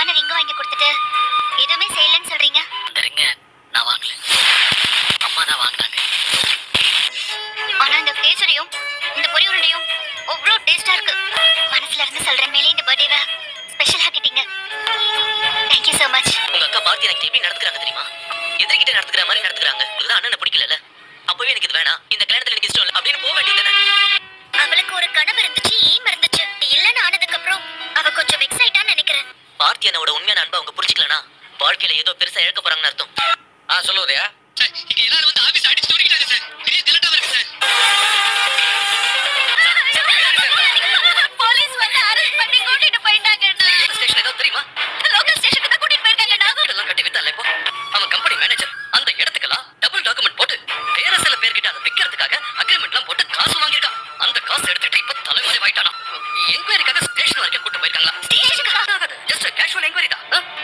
அழகான ரிங் வாங்கி கொடுத்துட்டு எதுவுமே செய்யலன்னு சொல்றீங்க அந்த ரிங்க நான் வாங்கல அம்மா தான் வாங்கினாங்க ஆனா இந்த கேசரியும் இந்த பொரி உருண்டையும் அவ்வளோ டேஸ்டா இருக்கு மனசுல இருந்து சொல்றேன் மேலே இந்த பர்த்டேவை ஸ்பெஷல் ஆக்கிட்டீங்க தேங்க்யூ so மச் உங்க அக்கா பார்த்தி எனக்கு எப்படி நடந்துக்கிறாங்க தெரியுமா எதிர்கிட்ட நடந்துக்கிற மாதிரி நடந்துக்கிறாங்க உங்களுக்கு அண்ணனை பிடிக்கல அப்பவே எனக்கு இது வேணாம் இந்த கல்யாணத்துல எனக்கு இஷ்டம் இல்லை அப்படின்னு போக வேண்டியது அவளுக்கு ஒரு கனவு இருந்துச்சு ஈம் இருந்துச்சு இல்லன்னு ஆனதுக்கு அப்புறம் அவ கொஞ்சம் வெக்ஸ் ஆயிட்டான்னு நினைக்கிறேன் பார்த்தி அண்ணோட உண்மையான அன்பை அவங்க புரிஞ்சுக்கலனா வாழ்க்கையில ஏதோ பெருசா இழக்க போறாங்கன்னு அர்த்தம் ஆ சொல்லுவதையா சார் இங்க எல்லாரும் வந்து ஆபீஸ் அடிச்சு தூக்கிட்டாங்க சார் பெரிய திலட்டாவ இருக்கு சார் போலீஸ் வந்து அரெஸ்ட் பண்ணி கூட்டிட்டு போயிட்டாங்கண்ணா ஸ்டேஷன் ஏதோ தெரியுமா லோக்கல் ஸ்டேஷனுக்கு தான் கூட்டிட்டு போயிருக்காங்கண்ணா இதெல்லாம் கட்டி வித்தால இப்போ அவன் கம்பெனி மேனேஜர் அந்த இடத்துக்கெல்லாம் டபுள் டாக்குமெண்ட் போட்டு வேற சில பேர்கிட்ட அதை விக்கிறதுக்காக அக்ரிமெண்ட்லாம் போட்டு காசு வாங்கியிருக்கான் அந்த காசு எடுத்துட்டு இப்ப தலைமறை ஆயிட்டானா என்கொயரிக்காக ஸ்டேஷன் வரைக்கும் கூட்டு போயிருக்காங்களா ஜஸ்ட் கேஷுவல் என்கொயரி தான் ஆ?